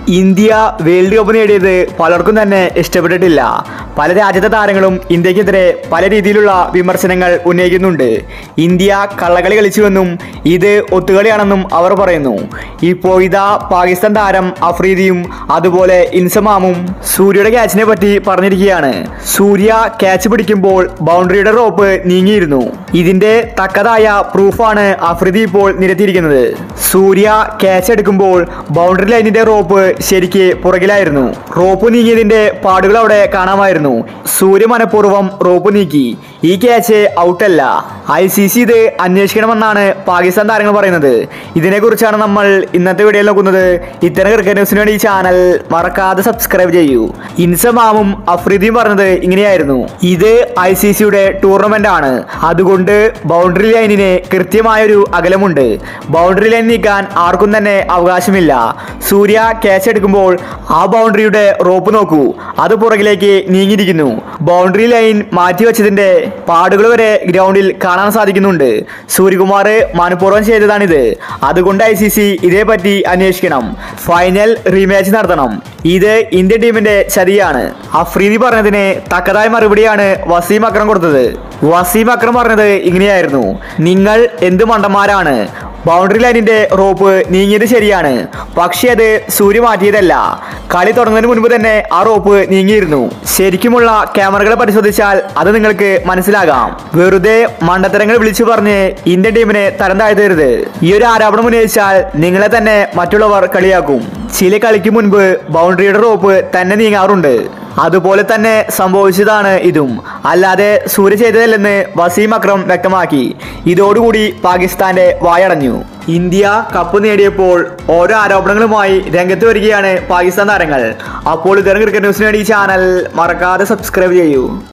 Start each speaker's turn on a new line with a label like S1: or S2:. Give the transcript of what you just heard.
S1: India world cup നേടിയത് പലർക്കും തന്നെ ഇഷ്ടപ്പെട്ടിട്ടില്ല പല രാജ്യത്തെ താരങ്ങളും ഇന്ത്യക്കെതിരെ പല രീതിയിലുള്ള വിമർശനങ്ങൾ ഉന്നയിക്കുന്നുണ്ട് ഇന്ത്യ കള്ളകളി കളിച്ചുവെന്നും ഇത് ഒത്തുകളിയാണെന്നും അവർ പറയുന്നു ഇപ്പോൾ ഇതാ പാകിസ്ഥാൻ താരം അഫ്രീദിയും അതുപോലെ ഇൻസമാമും സൂര്യയുടെ ക്യാച്ചിനെ പറ്റി പറഞ്ഞിരിക്കുകയാണ് സൂര്യ ക്യാച്ച് പിടിക്കുമ്പോൾ ബൗണ്ടറിയുടെ റോപ്പ് നീങ്ങിയിരുന്നു ഇതിന്റെ തക്കതായ പ്രൂഫാണ് അഫ്രീദി ഇപ്പോൾ നിരത്തിയിരിക്കുന്നത് സൂര്യ ക്യാച്ച് എടുക്കുമ്പോൾ ബൗണ്ടറി ലൈനിന്റെ റോപ്പ് ശരിക്ക് പുറകിലായിരുന്നു റോപ്പ് നീങ്ങിയതിന്റെ പാടുകൾ അവിടെ കാണാമായിരുന്നു സൂര്യ മനഃപൂർവ്വം റോപ്പ് നീക്കി ഈ ക്യാച്ച് ഔട്ടല്ല ഐ സി സി ഇത് അന്വേഷിക്കണമെന്നാണ് പാകിസ്ഥാൻ താരങ്ങൾ പറയുന്നത് ഇതിനെക്കുറിച്ചാണ് നമ്മൾ ഇന്നത്തെ വീഡിയോയിൽ നോക്കുന്നത് ഇത്തരം ക്രിക്കറ്റ് ന്യൂസിന് വേണ്ടി ഈ ചാനൽ മറക്കാതെ സബ്സ്ക്രൈബ് ചെയ്യൂ ഇൻസമാമും അഫ്രീദിയും പറഞ്ഞത് ഇങ്ങനെയായിരുന്നു ഇത് ഐ സി സിയുടെ ടൂർണമെന്റ് ആണ് അതുകൊണ്ട് ബൗണ്ടറി ലൈനിന് കൃത്യമായൊരു അകലമുണ്ട് ബൗണ്ടറി ലൈൻ നീക്കാൻ ആർക്കും തന്നെ അവകാശമില്ല സൂര്യ ക്യാച്ച് എടുക്കുമ്പോൾ ആ ബൗണ്ടറിയുടെ റോപ്പ് നോക്കൂ അത് പുറകിലേക്ക് നീങ്ങിയിരിക്കുന്നു ബൗണ്ടറി ലൈൻ മാറ്റിവെച്ചതിന്റെ പാടുകൾ വരെ ഗ്രൗണ്ടിൽ കാണാൻ സാധിക്കുന്നുണ്ട് സൂര്യകുമാർ മനഃപൂർവ്വം ചെയ്തതാണിത് അതുകൊണ്ട് ഐ സി സി ഇതേപറ്റി അന്വേഷിക്കണം ഫൈനൽ റീമാച്ച് നടത്തണം ഇത് ഇന്ത്യൻ ടീമിന്റെ ചതിയാണ് അഫ്രീദി പറഞ്ഞതിന് തക്കതായ മറുപടിയാണ് വസീം അക്രം കൊടുത്തത് വസീം അക്രം പറഞ്ഞത് ഇങ്ങനെയായിരുന്നു നിങ്ങൾ എന്ത് മണ്ടന്മാരാണ് ബൗണ്ടറി ലൈനിന്റെ റോപ്പ് നീങ്ങിയത് ശരിയാണ് പക്ഷേ അത് സൂര്യ മാറ്റിയതല്ല കളി തുടങ്ങുന്നതിന് മുൻപ് തന്നെ ആ റോപ്പ് നീങ്ങിയിരുന്നു ശരിക്കുമുള്ള ക്യാമറകളെ പരിശോധിച്ചാൽ അത് നിങ്ങൾക്ക് മനസ്സിലാകാം വെറുതെ മണ്ടത്തരങ്ങൾ വിളിച്ചു പറഞ്ഞ് ഇന്ത്യൻ ടീമിനെ തരം താഴ്ത്തരുത് ഈ ഒരു ആരോപണം ഉന്നയിച്ചാൽ നിങ്ങളെ തന്നെ മറ്റുള്ളവർ കളിയാക്കും ചില കളിക്ക് മുൻപ് ബൗണ്ടറിയുടെ റോപ്പ് തന്നെ നീങ്ങാറുണ്ട് അതുപോലെ തന്നെ സംഭവിച്ചതാണ് ഇതും അല്ലാതെ സൂര്യ ചെയ്തതല്ലെന്ന് വസീം അക്രം വ്യക്തമാക്കി ഇതോടുകൂടി പാകിസ്ഥാന്റെ വായടഞ്ഞു ഇന്ത്യ കപ്പ് നേടിയപ്പോൾ ഓരോ ആരോപണങ്ങളുമായി രംഗത്ത് വരികയാണ് പാകിസ്ഥാൻ താരങ്ങൾ അപ്പോൾ ഇത്തരം ക്രിക്കറ്റ് ന്യൂസിന് വേണ്ടി ഈ ചാനൽ മറക്കാതെ സബ്സ്ക്രൈബ് ചെയ്യൂ